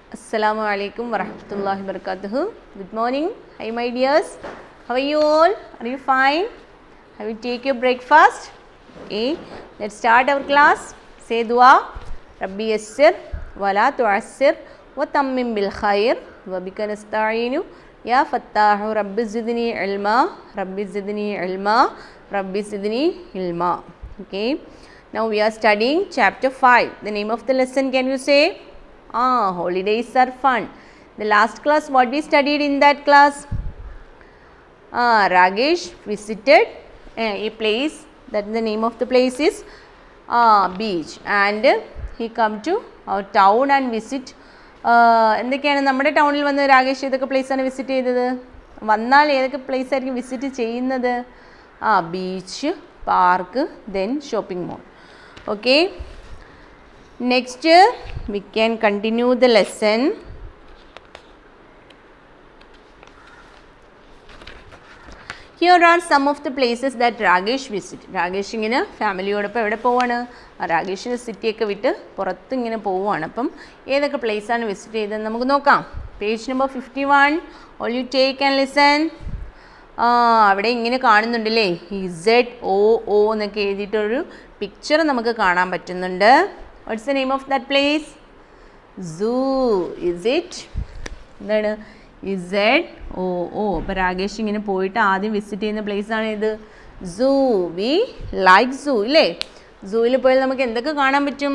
Assalamu alaikum warahmatullahi wabarakatuh. Good morning. Hi my dears. How are you all? Are you fine? Have you take your breakfast? Okay. Let's start our class. Say dua. Rabbi yassir wa la tu'assir wa tammim bil khair wa bika nasta'inu ya fattahu rabbi zidni ilma rabbi zidni ilma rabbi zidni ilma. Okay. Now we are studying chapter 5. The name of the lesson can you say? Ah, holidays are fun. The last class, what we studied in that class? Ah, Ragesh visited uh, a place. That the name of the place is ah, beach, and he come to our town and visit. Ah, എന്തൊക്കെയാണ് നമ്മുടെ ടൗണിൽ വന്ന് രാകേഷ് ഏതൊക്കെ place ആണ് visit ചെയ്തത് വന്നാൽ ഏതൊക്കെ place ആയിരിക്കും വിസിറ്റ് ചെയ്യുന്നത് ആ beach park then shopping mall okay Next, we can continue the lesson. Here are some of the places that Ragesh visit. Rakesh ഇങ്ങനെ ഫാമിലിയോടൊപ്പം എവിടെ പോവാണ് ആ രാകേഷിന് സിറ്റിയൊക്കെ വിട്ട് പുറത്ത് ഇങ്ങനെ പോവുകയാണ് അപ്പം ഏതൊക്കെ place ആണ് വിസിറ്റ് ചെയ്തതെന്ന് നമുക്ക് നോക്കാം page number fifty one all you take and listen ആ അവിടെ ഇങ്ങനെ കാണുന്നുണ്ടല്ലേ ഇസെഡ് ഒ ഒ എന്നൊക്കെ എഴുതിയിട്ടൊരു പിക്ചർ നമുക്ക് കാണാൻ പറ്റുന്നുണ്ട് what's the name of that place zoo is it എന്താണ് ഇസെഡ് ഓ ഓ അപ്പോൾ രാകേഷ് ഇങ്ങനെ പോയിട്ട് ആദ്യം വിസിറ്റ് ചെയ്യുന്ന place ആണ് ഇത് സൂ വി ലൈക്ക് സൂ ഇല്ലേ സൂവിൽ പോയാൽ നമുക്ക് എന്തൊക്കെ കാണാൻ പറ്റും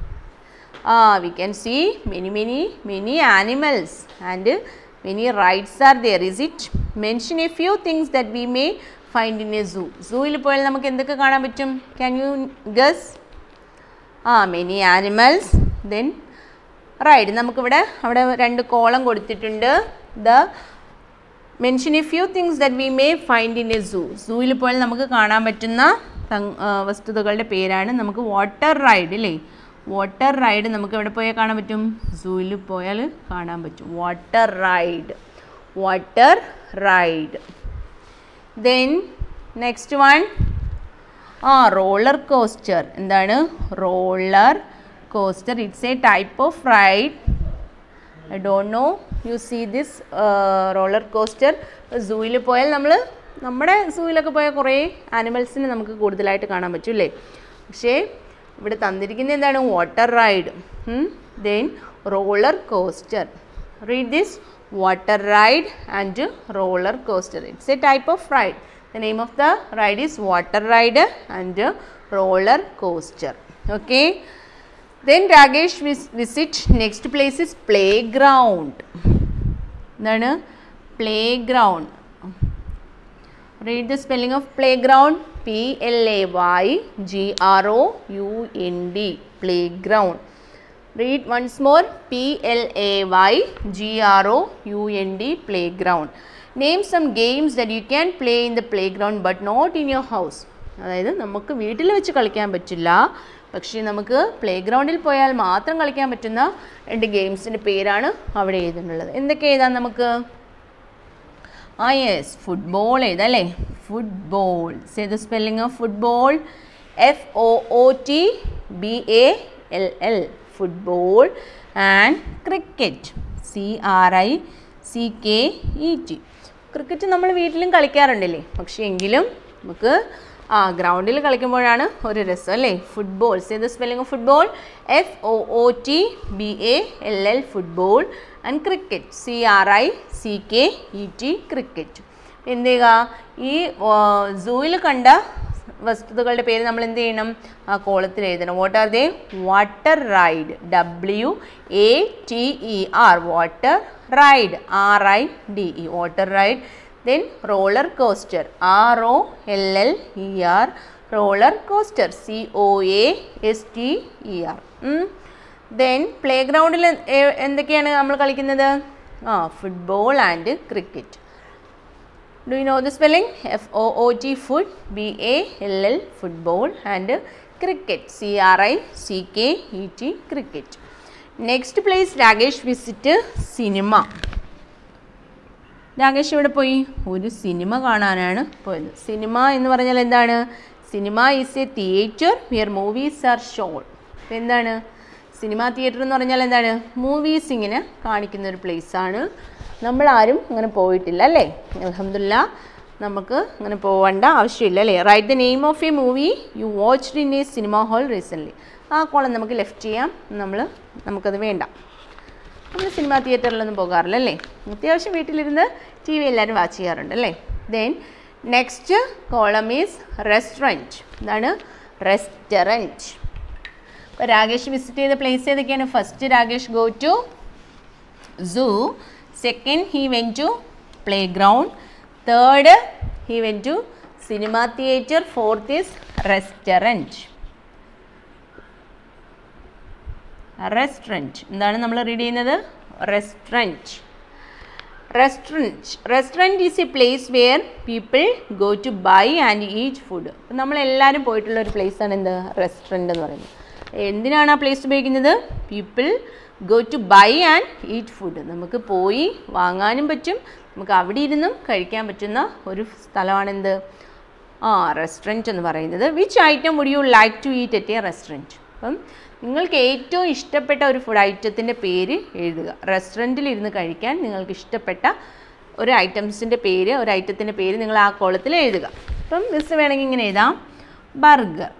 ആ we can see many many many animals and many rides are there is it mention a few things that we may find in a zoo സൂവിൽ പോയാൽ നമുക്ക് എന്തൊക്കെ കാണാൻ പറ്റും ക്യാൻ യു ഗസ് ആ മെനി ആനിമൽസ് ദെൻ റൈഡ് നമുക്കിവിടെ അവിടെ രണ്ട് കോളം കൊടുത്തിട്ടുണ്ട് the mention a few things that we may find in a zoo സൂവിൽ പോയാൽ നമുക്ക് കാണാൻ പറ്റുന്ന തങ്- ആ, വസ്തുതകളുടെ പേരാണ് നമുക്ക് വാട്ടർ റൈഡ് അല്ലേ വാട്ടർ റൈഡ് നമുക്ക് എവിടെ പോയാൽ കാണാൻ പറ്റും സൂവിൽ പോയാൽ കാണാൻ പറ്റും water ride water ride then next one ആ റോളർ കോസ്റ്റർ എന്താണ് roller coaster it's a type of ride I don't know you see this roller coaster സൂവിൽ പോയാൽ നമ്മൾ നമ്മുടെ സൂവിലൊക്കെ പോയാൽ കുറേ ആനിമൽസിനെ നമുക്ക് കൂടുതലായിട്ട് കാണാൻ പറ്റും അല്ലേ പക്ഷേ ഇവിടെ തന്നിരിക്കുന്നത് എന്താണ് water ride then roller coaster read this water ride and roller coaster it's a type of ride the name of the ride is water ride and roller coaster okay then Rakesh visit next place is play ground എന്താണ് play ground read the spelling of play ground P L A Y G R O U N D play ground read once more P L A Y G R O U N D play ground name some games that you can play in the play ground but not in your house അതായത് നമുക്ക് വീട്ടിൽ വെച്ച് കളിക്കാൻ പറ്റില്ല പക്ഷേ നമുക്ക് play ഗ്രൗണ്ടിൽ പോയാൽ മാത്രം കളിക്കാൻ പറ്റുന്ന രണ്ട് ഗെയിംസിൻ്റെ പേരാണ് അവിടെ എഴുതുന്നുള്ളത് എന്തൊക്കെ എഴുതാം നമുക്ക് ആ യെസ് ഫുട്ബോൾ എഴുതല്ലേ football say the spelling of football F O O T B A L L football and cricket C R I C K E T cricket നമ്മൾ വീട്ടിലും കളിക്കാറുണ്ടല്ലേ പക്ഷേ എങ്കിലും നമുക്ക് ആ ഗ്രൗണ്ടിൽ കളിക്കുമ്പോഴാണ് ഒരു രസം അല്ലേ football say the spelling of football F O O T B A L L football and cricket C R I C K E T cricket എന്ത് ചെയ്യുക ഈ സൂവിൽ കണ്ട വസ്തുതകളുടെ പേര് നമ്മൾ എന്ത് ചെയ്യണം ആ കോളത്തിൽ എഴുതണം what are they water ride W A T E R water ride R I D E water ride then roller coaster R O L L E R roller coaster C O A S T E R then play ഗ്രൗണ്ടിൽ എന്തൊക്കെയാണ് നമ്മൾ കളിക്കുന്നത് ആ football and cricket do you know the spelling F O O T foot B A L L football and cricket C R I C K E T cricket next place Rakesh visit cinema Rakesh ഇവിടെ പോയി ഒരു cinema കാണാനാണ് പോയത് cinema എന്ന് പറഞ്ഞാൽ എന്താണ് cinema is a theatre where movies are shown എന്താണ് cinema theatre എന്ന് പറഞ്ഞാൽ എന്താണ് മൂവീസ് ഇങ്ങനെ കാണിക്കുന്ന ഒരു പ്ലേസാണ് നമ്മളാരും അങ്ങനെ പോയിട്ടില്ല അല്ലേ അലഹമില്ല നമുക്ക് അങ്ങനെ പോകേണ്ട ആവശ്യമില്ല അല്ലേ write the name of a movie you watched in a cinema hall recently ആ കോളം നമുക്ക് ലെഫ്റ്റ് ചെയ്യാം നമ്മൾ നമുക്കത് വേണ്ട നമ്മൾ സിനിമാ തിയേറ്ററിലൊന്നും പോകാറില്ല അല്ലേ അത്യാവശ്യം വീട്ടിലിരുന്ന് ടി വി എല്ലാവരും വാച്ച് ചെയ്യാറുണ്ട് അല്ലേ then next column is restaurant ഇതാണ് റെസ്റ്റോറൻറ്റ് ഇപ്പോൾ രാകേഷ് വിസിറ്റ് ചെയ്ത പ്ലേസ് ഏതൊക്കെയാണ് first Rakesh go to zoo second he went to play ground third he went to cinema theatre fourth is restaurant restaurant എന്താണ് നമ്മൾ read ചെയ്യുന്നത് restaurant restaurant restaurant is a place where people go to buy and eat food അപ്പം നമ്മളെല്ലാവരും പോയിട്ടുള്ള ഒരു പ്ലേസാണ് എന്ത് restaurant എന്ന് പറയുന്നത് എന്തിനാണ് ആ പ്ലേസ് ഉപയോഗിക്കുന്നത് people go to buy and eat food നമുക്ക് പോയി വാങ്ങാനും പറ്റും നമുക്ക് അവിടെ ഇരുന്നും കഴിക്കാൻ പറ്റുന്ന ഒരു സ്ഥലമാണെന്ത് ആ റെസ്റ്റോറൻറ്റ് എന്ന് പറയുന്നത് which item would you like to eat at a restaurant അപ്പം നിങ്ങൾക്ക് ഏറ്റവും ഇഷ്ടപ്പെട്ട ഒരു ഫുഡ് ഐറ്റത്തിൻ്റെ പേര് എഴുതുക റെസ്റ്റോറൻറ്റിൽ ഇരുന്ന് കഴിക്കാൻ നിങ്ങൾക്ക് ഇഷ്ടപ്പെട്ട ഒരു ഐറ്റംസിൻ്റെ പേര് ഒരു ഐറ്റത്തിൻ്റെ പേര് നിങ്ങൾ ആ കോളത്തിൽ എഴുതുക അപ്പം മിസ് വേണമെങ്കിൽ ഇങ്ങനെ എഴുതാം ബർഗർ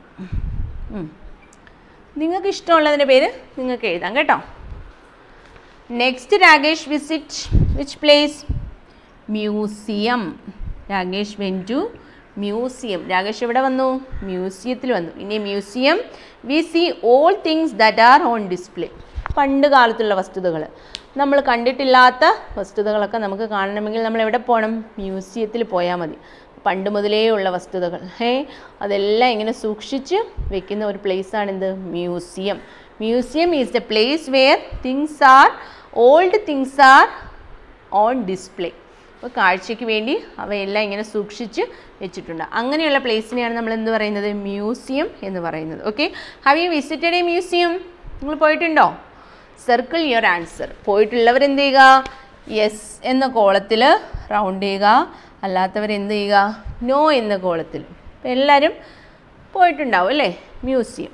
നിങ്ങൾക്ക് ഇഷ്ടമുള്ളതിൻ്റെ പേര് നിങ്ങൾക്ക് എഴുതാം കേട്ടോ next Rakesh visit which place museum Rakesh went to museum Rakesh എവിടെ വന്നു മ്യൂസിയത്തിൽ വന്നു ഇനി museum we see all things that are on display പണ്ട് കാലത്തുള്ള വസ്തുതകൾ നമ്മൾ കണ്ടിട്ടില്ലാത്ത വസ്തുതകളൊക്കെ നമുക്ക് കാണണമെങ്കിൽ നമ്മൾ എവിടെ പോകണം മ്യൂസിയത്തിൽ പോയാൽ മതി പണ്ട് മുതലേ ഉള്ള വസ്തുതകൾ ഏ അതെല്ലാം ഇങ്ങനെ സൂക്ഷിച്ച് വെക്കുന്ന ഒരു പ്ലേസാണ് എന്ത് museum museum is the place where things are old things are on display അപ്പോൾ കാഴ്ചയ്ക്ക് വേണ്ടി അവയെല്ലാം ഇങ്ങനെ സൂക്ഷിച്ച് വെച്ചിട്ടുണ്ട് അങ്ങനെയുള്ള പ്ലേസിനെയാണ് നമ്മൾ എന്ത് പറയുന്നത് മ്യൂസിയം എന്ന് പറയുന്നത് okay have you visited a museum നിങ്ങൾ പോയിട്ടുണ്ടോ സർക്കിൾ യുവർ ആൻസർ പോയിട്ടുള്ളവർ എന്ത് ചെയ്യുക യെസ് എന്ന കോളത്തിൽ റൗണ്ട് ചെയ്യുക അല്ലാത്തവർ എന്ത് ചെയ്യുക നോ എന്ന കോളത്തിൽ അപ്പോൾ എല്ലാവരും പോയിട്ടുണ്ടാവും അല്ലേ museum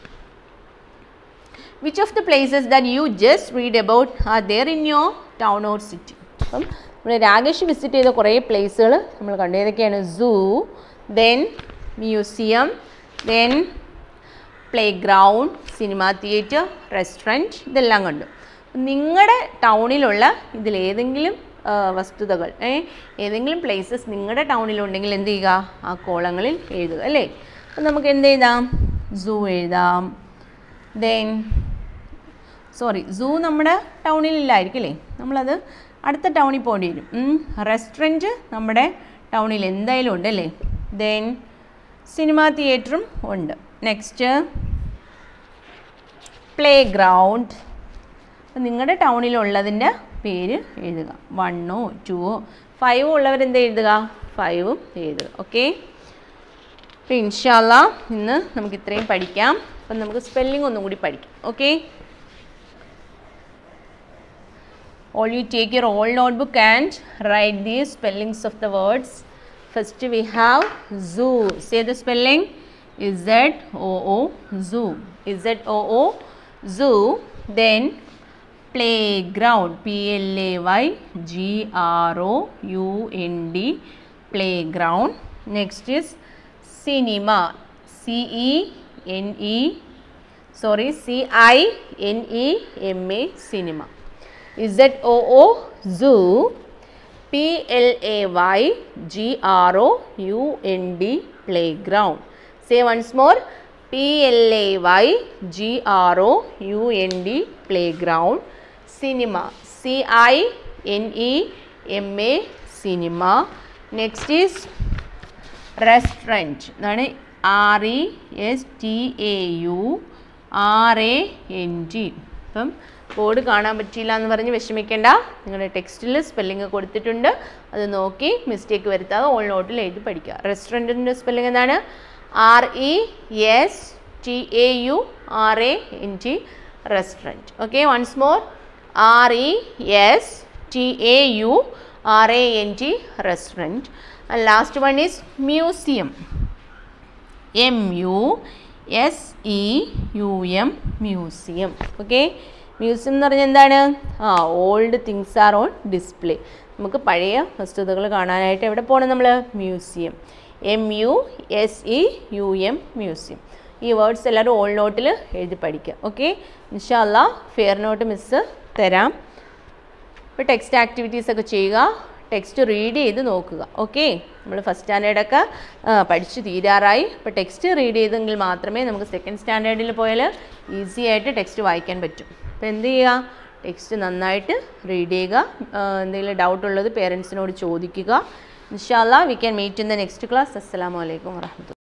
which of the places that you just read about are there in your town or city അപ്പം നമ്മൾ രാകേഷ് വിസിറ്റ് ചെയ്ത കുറേ പ്ലേസുകൾ നമ്മൾ കണ്ടു ഏതൊക്കെയാണ് zoo then museum then play ground cinema theatre restaurant ഇതെല്ലാം കണ്ടു നിങ്ങളുടെ ടൗണിലുള്ള ഇതിലേതെങ്കിലും ആ, വസ്തുതകൾ ഏ ഏതെങ്കിലും പ്ലേസസ് നിങ്ങളുടെ ടൗണിലുണ്ടെങ്കിൽ എന്ത് ചെയ്യുക ആ കോളങ്ങളിൽ എഴുതുക അല്ലേ അപ്പം നമുക്ക് എന്ത് എഴുതാം സൂ എഴുതാം ദെൻ സോറി സൂ നമ്മുടെ ടൗണിലില്ലായിരിക്കും അല്ലേ നമ്മളത് അടുത്ത ടൗണിൽ പോകേണ്ടി വരും റെസ്റ്റോറൻറ്റ് നമ്മുടെ ടൗണിൽ എന്തായാലും ഉണ്ട് അല്ലേ ദെൻ സിനിമ തിയേറ്ററും ഉണ്ട് നെക്സ്റ്റ് പ്ലേ ഗ്രൗണ്ട് അപ്പം നിങ്ങളുടെ ടൗണിലുള്ളതിൻ്റെ പേര് എഴുതുക വണ്ണോ ടുവോ ഫൈവോ ഉള്ളവരെന്ത് എഴുതുക ഫൈവും എഴുതുക ഓക്കെ അപ്പോൾ ഇൻഷാല്ല ഇന്ന് നമുക്ക് ഇത്രയും പഠിക്കാം അപ്പം നമുക്ക് സ്പെല്ലിംഗ് ഒന്നും കൂടി പഠിക്കാം okay all you take your old notebook and write the spellings of the words first we have zoo say the spelling z o o zoo z o o zoo then playground p l a y g r o u n d playground next is cinema c e n e sorry c i n e m a cinema Z O O zoo P L A Y G R O U N D playground. Say once more P L A Y G R O U N D playground. Cinema C I N E M A cinema. Next is restaurant. അതാണ് R E S T A U R A N G അപ്പം board കാണാൻ പറ്റിയില്ല എന്ന് പറഞ്ഞ് വിഷമിക്കേണ്ട നിങ്ങളുടെ ടെക്സ്റ്റിൽ spelling കൊടുത്തിട്ടുണ്ട് അത് നോക്കി മിസ്റ്റേക്ക് വരുത്താതെ ഓൾ നോട്ടിൽ എഴുതി പഠിക്കുക റെസ്റ്റോറൻറ്റിൻ്റെ സ്പെല്ലിംഗ് എന്താണ് R E S T A U R A N G restaurant okay once more R E S T A U R A N G restaurant and last one is museum M U S E U M museum okay museum എന്ന് പറഞ്ഞാൽ എന്താണ് ആ old things are on display നമുക്ക് പഴയ വസ്തുതകൾ കാണാനായിട്ട് എവിടെ പോകണം നമ്മൾ museum M U S E U M museum ഈ വേർഡ്സ് എല്ലാവരും ഓൾ നോട്ടിൽ എഴുതി പഠിക്കുക ഓക്കെ ഇൻഷാല്ല ഫെയർ നോട്ട് മിസ്സ് തരാം ഇപ്പോൾ ടെക്സ്റ്റ് ആക്ടിവിറ്റീസ് ഒക്കെ ചെയ്യുക ടെക്സ്റ്റ് റീഡ് ചെയ്ത് നോക്കുക ഓക്കെ നമ്മൾ ഫസ്റ്റ് സ്റ്റാൻഡേർഡൊക്കെ പഠിച്ചു തീരാറായി അപ്പോൾ ടെക്സ്റ്റ് റീഡ് ചെയ്തെങ്കിൽ മാത്രമേ നമുക്ക് സെക്കൻഡ് സ്റ്റാൻഡേർഡിൽ പോയാൽ ഈസി ആയിട്ട് ടെക്സ്റ്റ് വായിക്കാൻ പറ്റും അപ്പോൾ എന്ത് ചെയ്യുക ടെക്സ്റ്റ് നന്നായിട്ട് റീഡ് ചെയ്യുക ആ, എന്തെങ്കിലും ഡൗട്ട് ഉള്ളത് പേരൻസിനോട് ചോദിക്കുക ഇൻഷാല്ല we can meet in the next class അസ്സാം വലൈക്കും വാഹമത്തുള്ള